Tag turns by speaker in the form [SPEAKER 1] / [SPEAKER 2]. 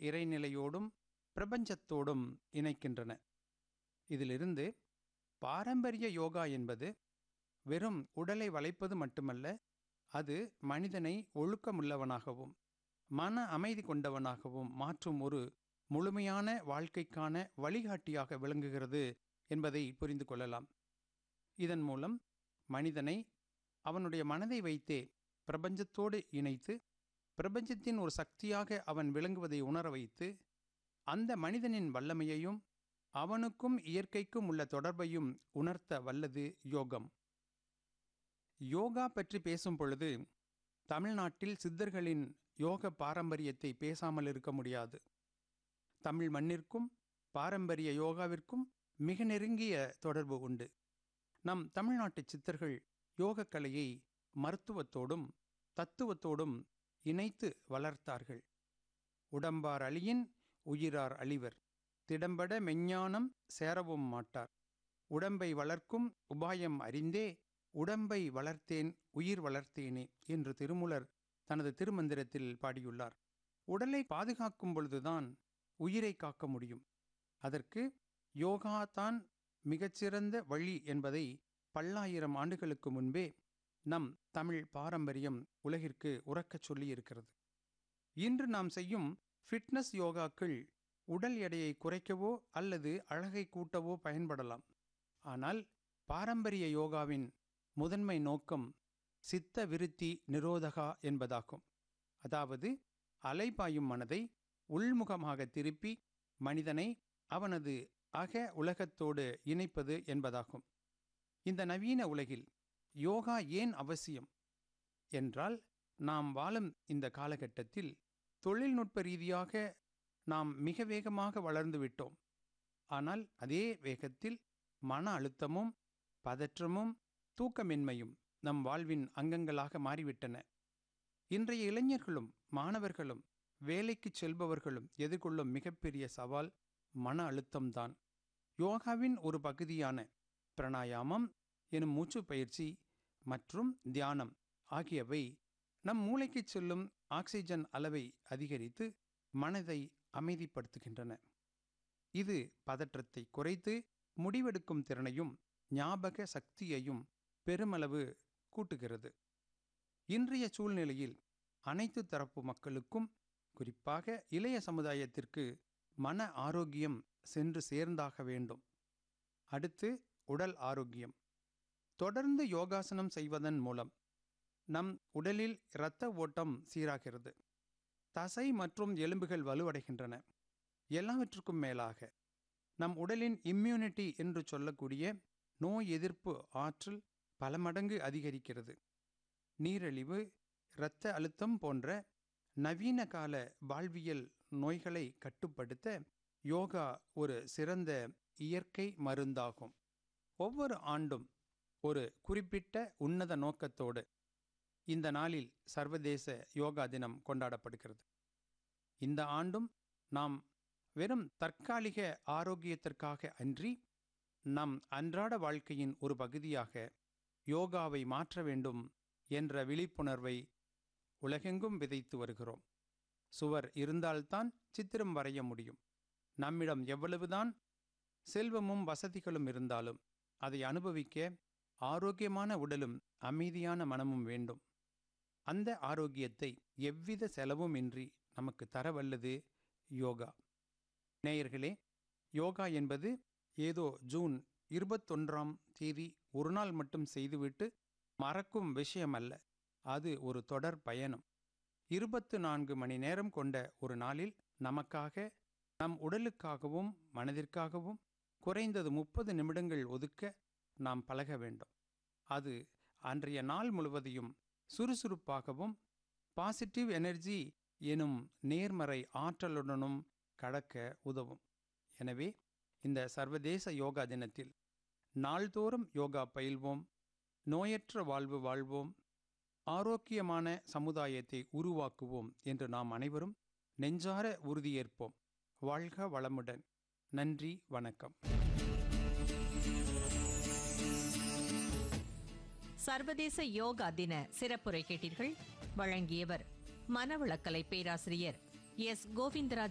[SPEAKER 1] இறைநிலையோடும் பிரபஞ்சத்தோடும் இணைக்கின்றன இதிலிருந்து பாரம்பரிய யோகா என்பது வெறும் உடலை வளைப்பது மட்டுமல்ல அது மனிதனை ஒழுக்கமுள்ளவனாகவும் மன அமைதி கொண்டவனாகவும் மாற்றும் ஒரு முழுமையான வாழ்க்கைக்கான வழிகாட்டியாக விளங்குகிறது என்பதை புரிந்து கொள்ளலாம் இதன் மூலம் மனிதனை அவனுடைய மனதை வைத்தே பிரபஞ்சத்தோடு இணைத்து பிரபஞ்சத்தின் ஒரு சக்தியாக அவன் விளங்குவதை உணர வைத்து அந்த மனிதனின் வல்லமையையும் அவனுக்கும் இயற்கைக்கும் உள்ள தொடர்பையும் உணர்த்த வல்லது யோகம் யோகா பற்றி பேசும் பொழுது தமிழ்நாட்டில் சித்தர்களின் யோக பாரம்பரியத்தை பேசாமல் இருக்க முடியாது தமிழ் மண்ணிற்கும் பாரம்பரிய யோகாவிற்கும் மிக நெருங்கிய தொடர்பு உண்டு நம் தமிழ்நாட்டு சித்தர்கள் யோகக்கலையை மருத்துவத்தோடும் தத்துவத்தோடும் இணைத்து வளர்த்தார்கள் உடம்பார் அழியின் உயிரார் அழிவர் திடம்பட மெஞ்ஞானம் சேரவும் மாட்டார் உடம்பை வளர்க்கும் உபாயம் அறிந்தே உடம்பை வளர்த்தேன் உயிர் வளர்த்தேனே என்று திருமுலர் தனது திருமந்திரத்தில் பாடியுள்ளார் உடலை பாதுகாக்கும் பொழுதுதான் உயிரை காக்க முடியும் அதற்கு யோகா தான் மிகச்சிறந்த வழி என்பதை பல்லாயிரம் ஆண்டுகளுக்கு முன்பே நம் தமிழ் பாரம்பரியம் உலகிற்கு உறக்கச் சொல்லியிருக்கிறது இன்று நாம் செய்யும் ஃபிட்னஸ் யோகாக்கள் உடல் எடையை குறைக்கவோ அல்லது அழகை கூட்டவோ பயன்படலாம் ஆனால் பாரம்பரிய யோகாவின் முதன்மை நோக்கம் சித்த விருத்தி நிரோதகா என்பதாகும் அதாவது அலைபாயும் மனதை உள்முகமாக திருப்பி மனிதனை அவனது அக உலகத்தோடு இணைப்பது என்பதாகும் இந்த நவீன உலகில் யோகா ஏன் அவசியம் என்றால் நாம் வாழும் இந்த காலகட்டத்தில் தொழில்நுட்ப ரீதியாக நாம் மிக வேகமாக வளர்ந்து விட்டோம் ஆனால் அதே வேகத்தில் மன அழுத்தமும் பதற்றமும் தூக்கமின்மையும் நம் வாழ்வின் அங்கங்களாக மாறிவிட்டன இன்றைய இளைஞர்களும் மாணவர்களும் வேலைக்கு செல்பவர்களும் எதிர்கொள்ளும் மிகப்பெரிய சவால் மன அழுத்தம்தான் யோகாவின் ஒரு பகுதியான பிரணாயாமம் எனும் மூச்சு பயிற்சி மற்றும் தியானம் ஆகியவை நம் மூளைக்கு செல்லும் ஆக்சிஜன் அளவை அதிகரித்து மனதை அமைதிப்படுத்துகின்றன இது பதற்றத்தை குறைத்து முடிவெடுக்கும் திறனையும் ஞாபக சக்தியையும் பெருமளவு கூட்டுகிறது இன்றைய சூழ்நிலையில் அனைத்து தரப்பு மக்களுக்கும் குறிப்பாக இளைய சமுதாயத்திற்கு மன ஆரோக்கியம் சென்று சேர்ந்தாக வேண்டும் அடுத்து உடல் ஆரோக்கியம் தொடர்ந்து யோகாசனம் செய்வதன் மூலம் நம் உடலில் இரத்த ஓட்டம் சீராகிறது தசை மற்றும் எலும்புகள் வலுவடைகின்றன எல்லாவற்றுக்கும் மேலாக நம் உடலின் இம்யூனிட்டி என்று சொல்லக்கூடிய நோய் எதிர்ப்பு ஆற்றல் பல மடங்கு அதிகரிக்கிறது நீரிழிவு இரத்த அழுத்தம் போன்ற நவீன கால வாழ்வியல் நோய்களை கட்டுப்படுத்த யோகா ஒரு சிறந்த இயற்கை மருந்தாகும் ஒவ்வொரு ஆண்டும் ஒரு குறிப்பிட்ட உன்னத நோக்கத்தோடு இந்த நாளில் சர்வதேச யோகா தினம் கொண்டாடப்படுகிறது இந்த ஆண்டும் நாம் வெறும் தற்காலிக ஆரோக்கியத்திற்காக அன்றி நம் அன்றாட வாழ்க்கையின் ஒரு பகுதியாக யோகாவை மாற்ற வேண்டும் என்ற விழிப்புணர்வை உலகெங்கும் விதைத்து வருகிறோம் சுவர் இருந்தால்தான் சித்திரம் வரைய முடியும் நம்மிடம் எவ்வளவுதான் செல்வமும் வசதிகளும் இருந்தாலும் அதை அனுபவிக்க ஆரோக்கியமான உடலும் அமைதியான மனமும் வேண்டும் அந்த ஆரோக்கியத்தை எவ்வித செலவும் இன்றி நமக்கு தரவல்லது யோகா நேயர்களே யோகா என்பது ஏதோ ஜூன் இருபத்தொன்றாம் தேதி ஒரு நாள் மட்டும் செய்துவிட்டு மறக்கும் விஷயம் அல்ல அது ஒரு தொடர் பயணம் இருபத்து நான்கு மணி நேரம் கொண்ட ஒரு நாளில் நமக்காக நம் உடலுக்காகவும் மனதிற்காகவும் குறைந்தது முப்பது நிமிடங்கள் ஒதுக்க நாம் பழக வேண்டும் அது அன்றைய நாள் முழுவதையும் சுறுசுறுப்பாகவும் பாசிட்டிவ் எனர்ஜி எனும் நேர்மறை ஆற்றலுடனும் கடக்க உதவும் எனவே இந்த சர்வதேச யோகா தினத்தில் நாள்தோறும் யோகா பயில்வோம் நோயற்ற வாழ்வு வாழ்வோம் ஆரோக்கியமான சமுதாயத்தை உருவாக்குவோம் என்று நாம் அனைவரும் நெஞ்சார உறுதியேற்போம் வாழ்க வளமுடன் நன்றி வணக்கம்
[SPEAKER 2] சர்வதேச யோகா தின சிறப்புரை கேட்டீர்கள் வழங்கியவர் மனவளக்கலை பேராசிரியர் எஸ் கோவிந்தராஜ்